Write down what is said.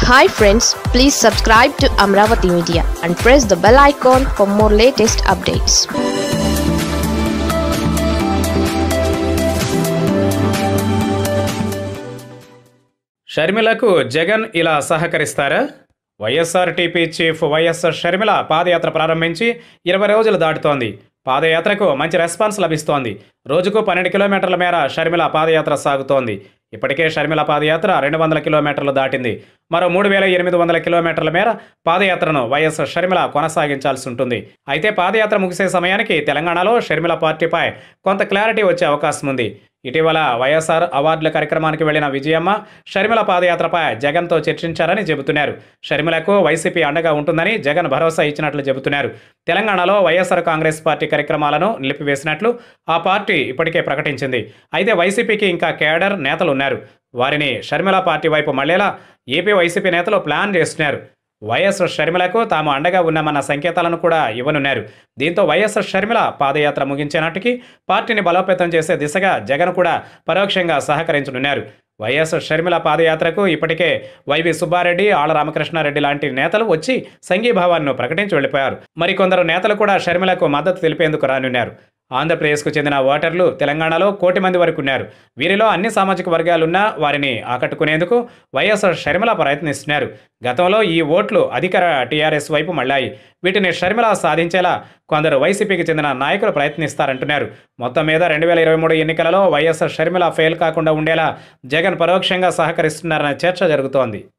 hi friends please subscribe to Amaravati media and press the bell icon for more latest updates షర్మిలకు జగన్ ఇలా సహకరిస్తారా YSRTP chief YS Sharmila పాదయాత్ర ప్రారంభించి ఇరవై రోజులు దాటుతోంది పాదయాత్రకు మంచి రెస్పాన్స్ లభిస్తోంది రోజుకు పన్నెండు కిలోమీటర్ల మేర షర్మిల పాదయాత్ర సాగుతోంది ఇప్పటికే షర్మిల పాదయాత్ర రెండు వందల కిలోమీటర్లు దాటింది మరో మూడు వేల ఎనిమిది వందల కిలోమీటర్ల మేర పాదయాత్రను వైఎస్ షర్మిల కొనసాగించాల్సి ఉంటుంది అయితే పాదయాత్ర ముగిసే సమయానికి తెలంగాణలో షర్మిల పార్టీపై కొంత క్లారిటీ వచ్చే అవకాశం ఉంది ఇటీవల వైఎస్ఆర్ అవార్డుల కార్యక్రమానికి వెళ్లిన విజయమ్మ షర్మిల పాదయాత్రపై జగన్తో చర్చించారని చెబుతున్నారు షర్మిలకు వైసీపీ అండగా ఉంటుందని జగన్ భరోసా ఇచ్చినట్లు చెబుతున్నారు తెలంగాణలో వైఎస్ఆర్ కాంగ్రెస్ పార్టీ కార్యక్రమాలను నిలిపివేసినట్లు ఆ పార్టీ ఇప్పటికే ప్రకటించింది అయితే వైసీపీకి ఇంకా కేడర్ నేతలు ఉన్నారు వారిని షర్మిల పార్టీ వైపు మళ్లేలా ఏపీ వైసీపీ నేతలు ప్లాన్ చేస్తున్నారు వైఎస్ షర్మిలకు తాము అండగా ఉన్నామన్న సంకేతాలను కూడా ఇవ్వనున్నారు దీంతో వైఎస్ షర్మిల పాదయాత్ర ముగించే నాటికి పార్టీని బలోపేతం చేసే దిశగా జగన్ కూడా పరోక్షంగా సహకరించనున్నారు వైఎస్ షర్మిల పాదయాత్రకు ఇప్పటికే వైవి సుబ్బారెడ్డి ఆళ్ల రామకృష్ణారెడ్డి లాంటి నేతలు వచ్చి సంఘీభావాన్ని ప్రకటించి వెళ్ళిపోయారు మరికొందరు నేతలు కూడా షర్మిలకు మద్దతు తెలిపేందుకు రానున్నారు ఆంధ్రప్రదేశ్కు చెందిన ఓటర్లు తెలంగాణలో కోటి మంది వరకు ఉన్నారు వీరిలో అన్ని సామాజిక వర్గాలున్నా వారిని ఆకట్టుకునేందుకు వైఎస్ఆర్ షర్మిల ప్రయత్నిస్తున్నారు గతంలో ఈ ఓట్లు అధికార టీఆర్ఎస్ వైపు మళ్ళాయి వీటిని షర్మిల సాధించేలా కొందరు వైసీపీకి చెందిన నాయకులు ప్రయత్నిస్తారంటున్నారు మొత్తం మీద రెండు వేల ఇరవై మూడు ఎన్నికలలో వైఎస్ఆర్ షర్మిల ఫెయిల్ కాకుండా ఉండేలా జగన్ పరోక్షంగా సహకరిస్తున్నారనే చర్చ జరుగుతోంది